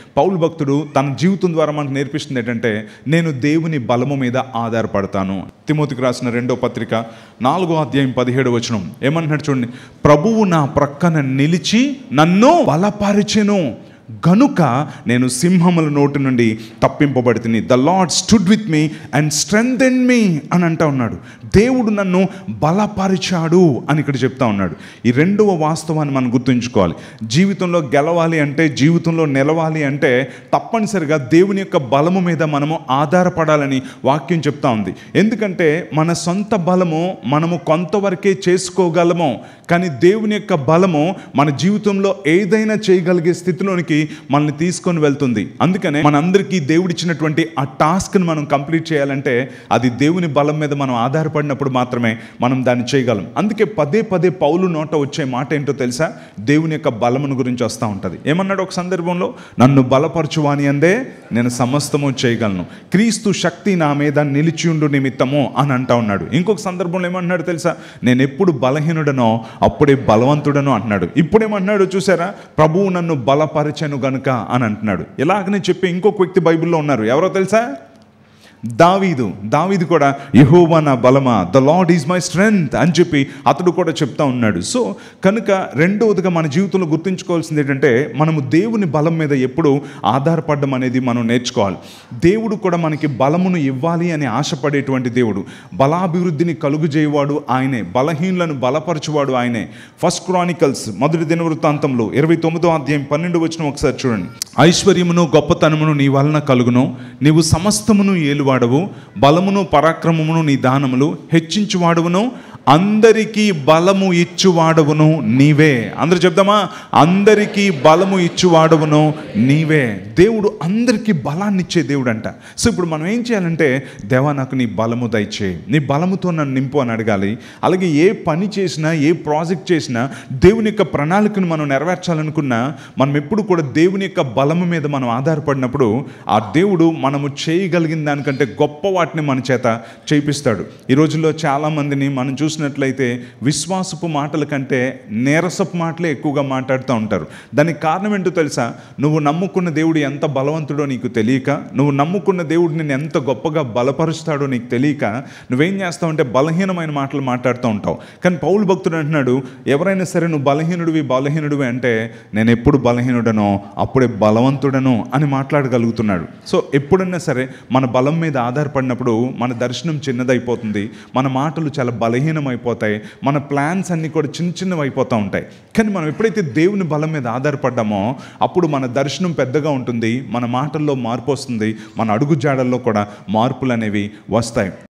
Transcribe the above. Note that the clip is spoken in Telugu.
పౌలు భక్తుడు తన జీవితం ద్వారా మనకు నేర్పిస్తుంది ఏంటంటే నేను దేవుని బలము మీద ఆధారపడతాను తిమోతికి రాసిన రెండో పత్రిక నాలుగో అధ్యాయం పదిహేడు వచనం ఏమంటున్నాడు చూడండి ప్రభువు నా ప్రక్కన నిలిచి నన్ను బలపరిచెను గనుక నేను సింహముల నోటి నుండి తప్పింపబడితిని the lord stood with me and strength me అని అంటా ఉన్నాడు దేవుడు నన్ను బలపరిచాడు అని ఇక్కడ చెప్తా ఉన్నాడు ఈ రెండవ వాస్తవాన్ని మనం గుర్తుంచుకోవాలి జీవితంలో గెలవాలి అంటే జీవితంలో నిలవాలి అంటే తప్పనిసరిగా దేవుని యొక్క బలము మీద మనము ఆధారపడాలని వాక్యం చెప్తా ఉంది ఎందుకంటే మన సొంత బలము మనము కొంతవరకే చేసుకోగలము కానీ దేవుని యొక్క బలము మన జీవితంలో ఏదైనా చేయగలిగే స్థితిలోనికి మనల్ని తీసుకొని వెళ్తుంది అందుకనే మనందరికీ దేవుడిచ్చినటువంటి ఆ టాస్క్ని మనం కంప్లీట్ చేయాలంటే అది దేవుని బలం మీద మనం ఆధారపడినప్పుడు మాత్రమే మనం దాన్ని చేయగలం అందుకే పదే పదే పౌలు నోట వచ్చే మాట ఏంటో తెలుసా దేవుని యొక్క బలమును గురించి వస్తూ ఉంటుంది ఏమన్నాడు ఒక సందర్భంలో నన్ను బలపరచువాని అందే నేను సమస్తము చేయగలను క్రీస్తు శక్తి నా మీద నిలిచియుండు నిమిత్తము అని అంటా ఉన్నాడు ఇంకొక సందర్భంలో ఏమన్నాడు తెలుసా నేను ఎప్పుడు బలహీనుడనో అప్పుడే బలవంతుడనో అంటున్నాడు ఇప్పుడేమన్నాడు చూసారా ప్రభువు నన్ను బలపరిచను గనుక అని అంటున్నాడు ఇలాగనే చెప్పి ఇంకొక వ్యక్తి బైబిల్లో ఉన్నారు ఎవరో తెలుసా దావీదు దావీదు కూడా యహోవా నా బలమా the lord is my strength అని చెప్పి అతడు కూడా చెప్తా ఉన్నాడు సో కనుక రెండవదిగా మన జీవితంలో గుర్తుంచుకోవాల్సింది ఏంటంటే మనము దేవుని బలం మీద ఎప్పుడు ఆధారపడడం అనేది మనం నేర్చుకోవాలి దేవుడు కూడా మనకి బలమును ఇవ్వాలి అని ఆశపడేటువంటి దేవుడు బలాభివృద్ధిని కలుగు చేయవాడు ఆయనే బలహీనులను బలపరచువాడు ఆయనే ఫస్ట్ క్రానికల్స్ మొదటి దినవృత్తాంతంలో ఇరవై తొమ్మిదో అధ్యాయం పన్నెండు వచ్చిన ఒకసారి చూడండి ఐశ్వర్యమును గొప్పతనమును నీ వలన కలుగును నీవు సమస్తమును ఏలువాడవు బలమును పరాక్రమమును నీ దానములు హెచ్చించువాడవును అందరికీ బలము ఇచ్చువాడవును నీవే అందరూ చెప్దామా అందరికీ బలము ఇచ్చువాడవును నీవే దేవుడు అందరికీ బలాన్ని ఇచ్చే దేవుడు అంట సో ఇప్పుడు మనం ఏం చేయాలంటే దేవా నాకు నీ బలము దయచేయి నీ బలముతో నన్ను నింపు అని అడగాలి అలాగే ఏ పని చేసినా ఏ ప్రాజెక్ట్ చేసినా దేవుని యొక్క ప్రణాళికను మనం నెరవేర్చాలనుకున్నా మనం ఎప్పుడు కూడా దేవుని యొక్క బలము మీద మనం ఆధారపడినప్పుడు ఆ దేవుడు మనము చేయగలిగిన దానికంటే గొప్ప వాటిని మన చేత చేపిస్తాడు ఈ రోజుల్లో చాలామందిని మనం చూసినట్లయితే విశ్వాసపు మాటల కంటే నీరసపు మాటలే ఎక్కువగా మాట్లాడుతూ ఉంటారు దానికి కారణం ఏంటో తెలుసా నువ్వు నమ్ముకున్న దేవుడు ఎంత బలవంతుడో నీకు తెలియక నువ్వు నమ్ముకున్న దేవుడు నిన్ను ఎంత గొప్పగా బలపరుస్తాడో నీకు తెలియక నువ్వేం చేస్తావంటే బలహీనమైన మాటలు మాట్లాడుతూ ఉంటావు కానీ పౌలు భక్తుడు అంటున్నాడు ఎవరైనా సరే నువ్వు బలహీనుడివి బలహీనుడివి అంటే నేను ఎప్పుడు బలహీనుడనో అప్పుడే బలవంతుడను అని మాట్లాడగలుగుతున్నాడు సో ఎప్పుడైనా సరే మన బలం మీద ఆధారపడినప్పుడు మన దర్శనం చిన్నదైపోతుంది మన మాటలు చాలా బలహీనమైపోతాయి మన ప్లాన్స్ అన్నీ కూడా చిన్న చిన్నవి అయిపోతూ ఉంటాయి కానీ మనం ఎప్పుడైతే దేవుని బలం మీద ఆధారపడ్డామో అప్పుడు మన దర్శనం పెద్దగా ఉంటుంది మన మాటల్లో మార్పు వస్తుంది మన అడుగు జాడల్లో కూడా మార్పులు అనేవి వస్తాయి